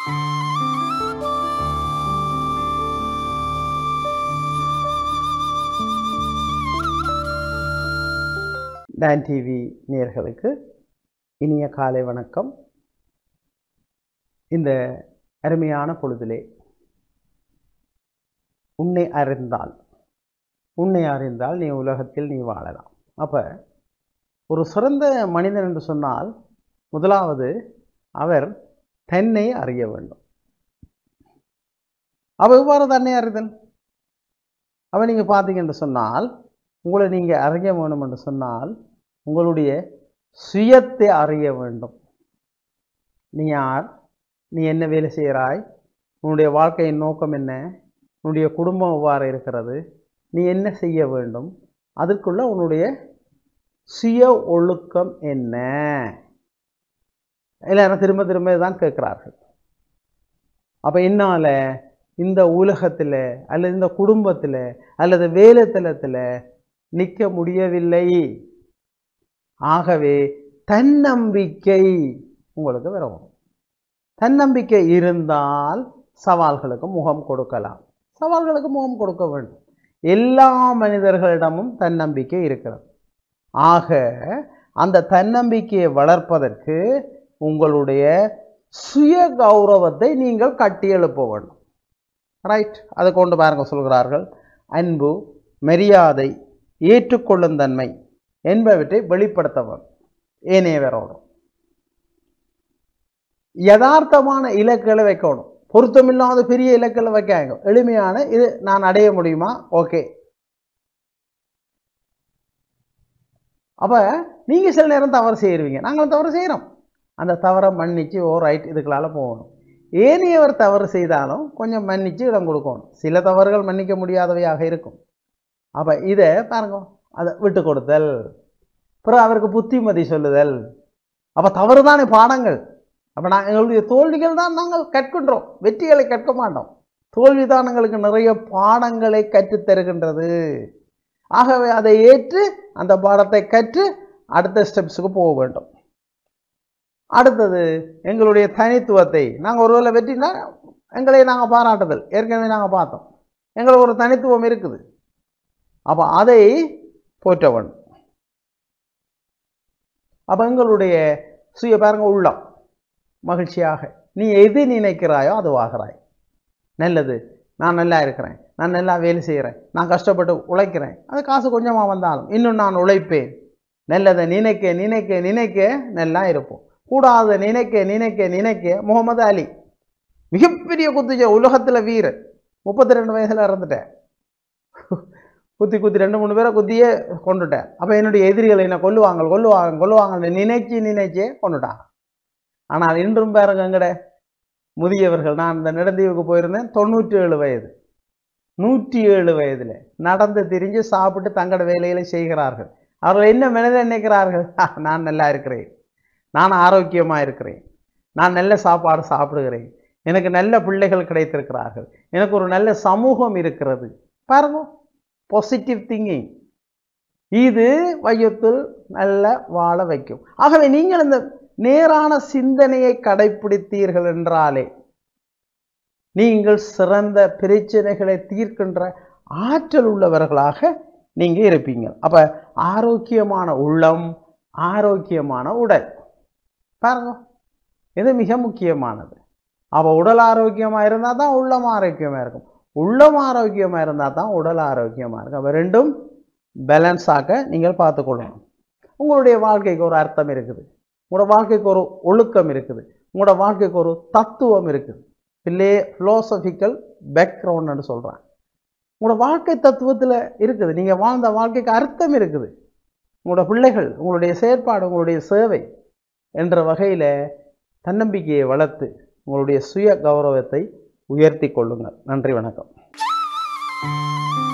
Don TV நேயர்களுக்கு இனிய காலை வணக்கம் இந்த அருமையான பொழுதிலே உன்னை அறிந்தால் உன்னை அறிந்தால் நீ உலகத்தில் நீ வாழலாம் அப்போ ஒரு சிறந்த மனிதன் என்று சொன்னால் முதலாவது அவர் தன்னை அறிய வேண்டும் அவ எவ்வாறு தன்னை அறிதல் அவ நீங்கள் பார்த்தீங்க என்று சொன்னால் உங்களை நீங்கள் அறிய வேணும் என்று சொன்னால் உங்களுடைய சுயத்தை அறிய வேண்டும் நீ யார் நீ என்ன வேலை செய்கிறாய் உன்னுடைய வாழ்க்கையின் நோக்கம் என்ன உன்னுடைய குடும்பம் எவ்வாறு இருக்கிறது நீ என்ன செய்ய வேண்டும் அதற்குள்ள உன்னுடைய சுய ஒழுக்கம் என்ன எல்லாரும் திரும்ப திரும்ப தான் கேட்குறார்கள் அப்போ என்னால் இந்த உலகத்தில் அல்லது இந்த குடும்பத்தில் அல்லது வேலைத்தலத்தில் நிற்க முடியவில்லை ஆகவே தன்னம்பிக்கை உங்களுக்கு வரும் தன்னம்பிக்கை இருந்தால் சவால்களுக்கு முகம் கொடுக்கலாம் சவால்களுக்கு முகம் கொடுக்க வேண்டும் எல்லா மனிதர்களிடமும் தன்னம்பிக்கை இருக்கிறது ஆக அந்த தன்னம்பிக்கையை வளர்ப்பதற்கு உங்களுடைய சுய கௌரவத்தை நீங்கள் கட்டியெழுப்ப வேண்டும் ரைட் அதை கொண்டு பாருங்க சொல்கிறார்கள் அன்பு மரியாதை ஏற்றுக்கொள்ளும் தன்மை என்பவற்றை வெளிப்படுத்தவர் ஏனையவரோடும் யதார்த்தமான இலக்குகளை வைக்கணும் பொருத்தமில்லாத பெரிய இலக்குகளை வைக்காங்க எளிமையான இது நான் அடைய முடியுமா ஓகே அப்போ நீங்கள் சில நேரம் தவறு செய்கிறீங்க நாங்களும் தவறு செய்கிறோம் அந்த தவறை மன்னிச்சு ஓ ரைட் இதுக்களால் போகணும் ஏனையவர் தவறு செய்தாலும் கொஞ்சம் மன்னிச்சு இடம் கொடுக்கணும் சில தவறுகள் மன்னிக்க முடியாதவையாக இருக்கும் அப்போ இதை பாருங்க அதை விட்டு கொடுத்தல் பிறகு அவருக்கு புத்திமதி சொல்லுதல் அப்போ தவறு தானே பாடங்கள் அப்போ நான் எங்களுடைய தோல்விகள் தான் நாங்கள் கற்கின்றோம் வெற்றிகளை கற்க மாட்டோம் தோல்வி தான் எங்களுக்கு நிறைய பாடங்களை கற்றுத் தருகின்றது ஆகவே அதை ஏற்று அந்த பாடத்தை கற்று அடுத்த ஸ்டெப்ஸுக்கு போக வேண்டும் அடுத்தது எங்களுடைய தனித்துவத்தை நாங்கள் ஒருவேளை வெற்றினா எங்களை நாங்கள் பாராட்டுதல் ஏற்கனவே நாங்கள் பார்த்தோம் எங்களுக்கு ஒரு தனித்துவம் இருக்குது அப்போ அதை போற்ற வேண்டும் அப்போ எங்களுடைய சுய பாருங்க உள்ளம் மகிழ்ச்சியாக நீ எது நினைக்கிறாயோ அது ஆகிறாய் நல்லது நான் நல்லா இருக்கிறேன் நான் நல்லா வேலை செய்கிறேன் நான் கஷ்டப்பட்டு உழைக்கிறேன் அது காசு கொஞ்சமாக வந்தாலும் இன்னும் நான் உழைப்பேன் நல்லதை நினைக்க நினைக்க நினைக்க நல்லா இருப்போம் கூடாத நினைக்க நினைக்க நினைக்க முகமது அலி மிகப்பெரிய குத்துச்ச உலகத்தில் வீரர் முப்பத்தி ரெண்டு வயசில் இறந்துட்டேன் குத்தி குத்தி ரெண்டு மூணு பேரை குத்தியே கொண்டுட்டேன் அப்போ என்னுடைய எதிரிகளை என்ன கொல்லுவாங்க கொல்லுவாங்க கொல்லுவாங்கன்னு நினைச்சு நினைச்சே கொண்டுட்டான் ஆனால் இன்றும் பாருங்க எங்கட முதியவர்கள் நான் இந்த நெடுந்தீவுக்கு போயிருந்தேன் தொண்ணூற்றி ஏழு வயது நூற்றி ஏழு வயதில் நடந்து திரிஞ்சு சாப்பிட்டு தங்களோட வேலைகளை செய்கிறார்கள் அவர்கள் என்ன மனதில் நினைக்கிறார்கள் நான் நல்லா இருக்கிறேன் நான் ஆரோக்கியமாக இருக்கிறேன் நான் நல்ல சாப்பாடு சாப்பிடுகிறேன் எனக்கு நல்ல பிள்ளைகள் கிடைத்திருக்கிறார்கள் எனக்கு ஒரு நல்ல சமூகம் இருக்கிறது பாருங்க பாசிட்டிவ் திங்கிங் இது வையத்தில் நல்ல வாழ வைக்கும் ஆகவே நீங்கள் இந்த நேரான சிந்தனையை கடைபிடித்தீர்கள் என்றாலே நீங்கள் சிறந்த பிரச்சனைகளை தீர்க்கின்ற ஆற்றல் உள்ளவர்களாக நீங்கள் இருப்பீங்க அப்போ ஆரோக்கியமான உள்ளம் ஆரோக்கியமான உடல் பாருங்க இது மிக முக்கியமானது அப்போ உடல் ஆரோக்கியமாக இருந்தால் தான் உள்ளம் ஆரோக்கியமாக இருக்கும் உள்ளம் ஆரோக்கியமாக இருந்தால் தான் உடல் ஆரோக்கியமாக இருக்கும் அப்போ ரெண்டும் பேலன்ஸ் ஆக்க நீங்கள் பார்த்துக்கொள்ளணும் உங்களுடைய வாழ்க்கைக்கு ஒரு அர்த்தம் இருக்குது உங்களோட வாழ்க்கைக்கு ஒரு ஒழுக்கம் இருக்குது உங்களோட வாழ்க்கைக்கு ஒரு தத்துவம் இருக்குது பிள்ளை ஃபிலோசபிக்கல் பேக்ரவுண்டுன்னு சொல்கிறேன் உங்களோட வாழ்க்கை தத்துவத்தில் இருக்குது நீங்கள் வாழ்ந்த வாழ்க்கைக்கு அர்த்தம் இருக்குது உங்களோட பிள்ளைகள் உங்களுடைய செயற்பாடு உங்களுடைய சேவை என்ற வகையில் தன்னம்பிக்கையை வளர்த்து உங்களுடைய சுய கௌரவத்தை உயர்த்தி கொள்ளுங்கள் நன்றி வணக்கம்